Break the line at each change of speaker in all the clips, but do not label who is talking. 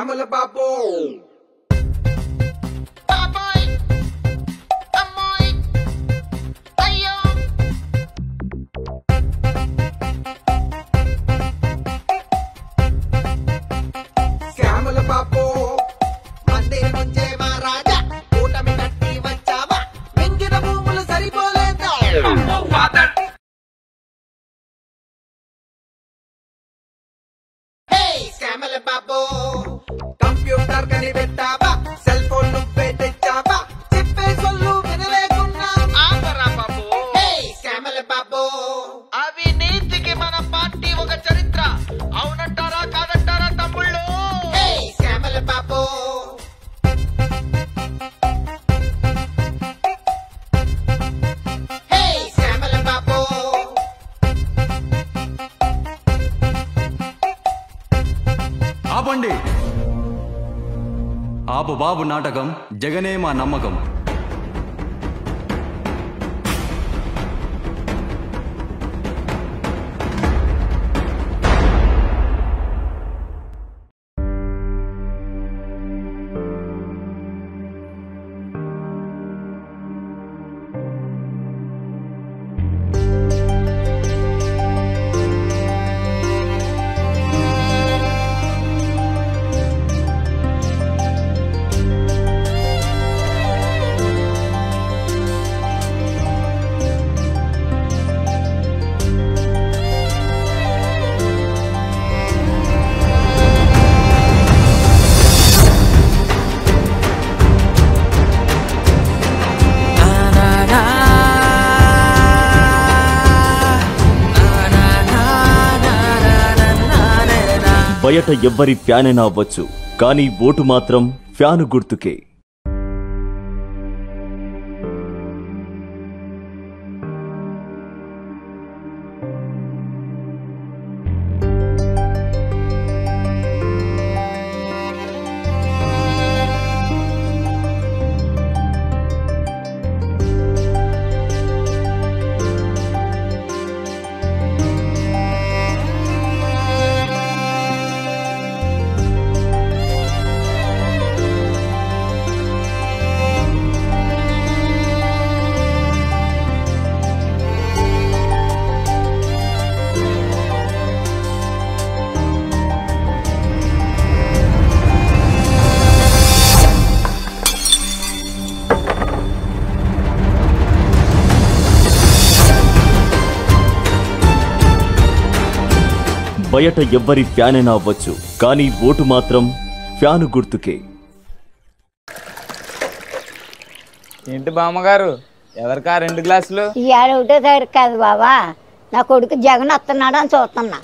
శ్యామల బాబు
బాబాయ్ అమ్మాయి అయ్యో
శ్యామల బాబు
మందిర ముంచే మా రాజా కూటమి కట్టి వచ్చావా మింగిన భూములు సరిపోలేదా హే శ్యామల బాబు
కంప్యూటర్ కనిపెట్టావా సెల్ ఫోన్ నువ్వే తెచ్చావా
చెప్పే సొల్లు వినలేకున్నా ఆపరా బాబు హే శ్యామల బాబు అవినీతికి మన పార్టీ ఒక చరిత్ర అవునంటారా కాదంటారా తమ్ముళ్ళు హే శ్యామల బాబు హే శ్యామల బాబు
ఆపండి ఆపు బాబు నాటకం జగనే మా నమ్మకం
బయట ఎవ్వరి ఫ్యానైనా అవ్వచ్చు కానీ ఓటు మాత్రం ఫ్యాను గుర్తుకే బయట ఎవ్వరి ఫ్యానైనా అవ్వచ్చు కానీ ఓటు మాత్రం ఫ్యాను గుర్తుకే
ఏంటి బామ్మగారు ఎవరికా రెండు గ్లాసులు
ఇవాళ ఒకటో తారీఖు కాదు బాబా నా కొడుకు జగన్ వస్తున్నాడు అని చూస్తున్నా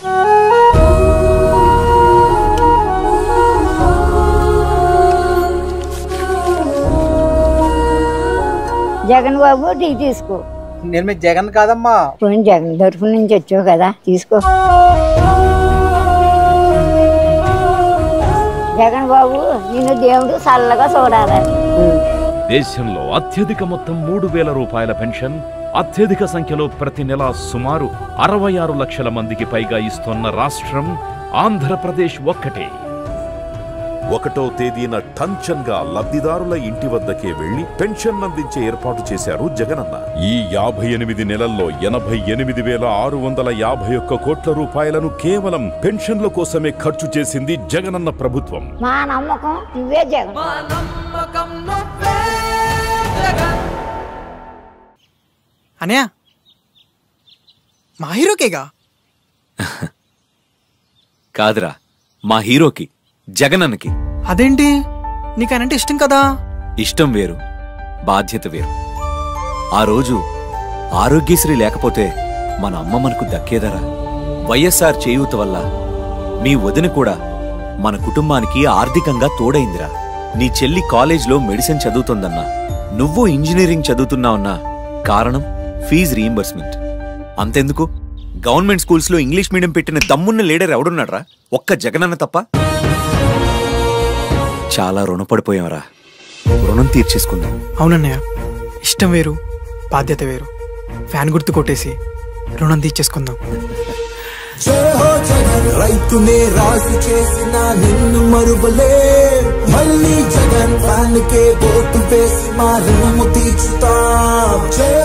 జగన్ బాబు టీ తీసుకో
నేను మీ జగన్ కాదమ్మా
పోయిన జగన్ తరఫు నుంచి వచ్చావు కదా తీసుకో జగన్ బాబు నిన్ను దేవుడు చల్లగా చూడాలి
దేశంలో అత్యధిక మొత్తం మూడు వేల రూపాయల పెన్షన్ అత్యధిక సంఖ్యలో ప్రతి నెల సుమారు అరవై ఆరు లక్షల మందికి పైగా ఇస్తున్న రాష్ట్రం ఆంధ్రప్రదేశ్ ఒక్కటే
ఒకటో తేదీన టంచన్ గా లబ్ధిదారుల ఇంటి వద్దకే వెళ్లి పెన్షన్ అందించే ఏర్పాటు చేశారు జగనన్న ఈ యాభై ఎనిమిది నెలల్లో ఎనభై ఎనిమిది వేల ఆరు వందల యాభై ఒక్క కోట్ల రూపాయలను కేవలం పెన్షన్ల కోసమే ఖర్చు చేసింది జగనన్న ప్రభుత్వం
మా నమ్మకం నువ్వే జగన్
అనయా మా హీరోకేగా
కాదురా మా హీరోకి జగనన్నకి
అదేంటి నీకు ఆయనంటే ఇష్టం కదా
ఇష్టం వేరు బాధ్యత వేరు ఆ రోజు ఆరోగ్యశ్రీ లేకపోతే మన అమ్మ మనకు దక్కేదరా వైఎస్ఆర్ చేయూత వల్ల మీ వదిన కూడా మన కుటుంబానికి ఆర్థికంగా తోడైందిరా నీ చెల్లి కాలేజ్లో మెడిసిన్ చదువుతోందన్నా నువ్వు ఇంజనీరింగ్ చదువుతున్నావన్నా కారణం ఫీజు రీయింబర్స్మెంట్ అంతెందుకు గవర్నమెంట్ స్కూల్స్లో ఇంగ్లీష్ మీడియం పెట్టిన దమ్మున్న లీడర్ ఎవడున్నాడ్రా ఒక్క జగనన్న తప్ప చాలా రుణపడిపోయాంరా రుణం తీర్చేసుకుందాం
అవునన్నయ్య ఇష్టం వేరు బాధ్యత వేరు ఫ్యాన్ గుర్తు కొట్టేసి రుణం తీర్చేసుకుందాం
జై హో జగన్ రైతునే రాజు చేసిన నిన్ను మరువలే మళ్ళీ జగన్ ఫ్యాన్ కే ఓటు వేసి మా రుణము తీర్చుతా జై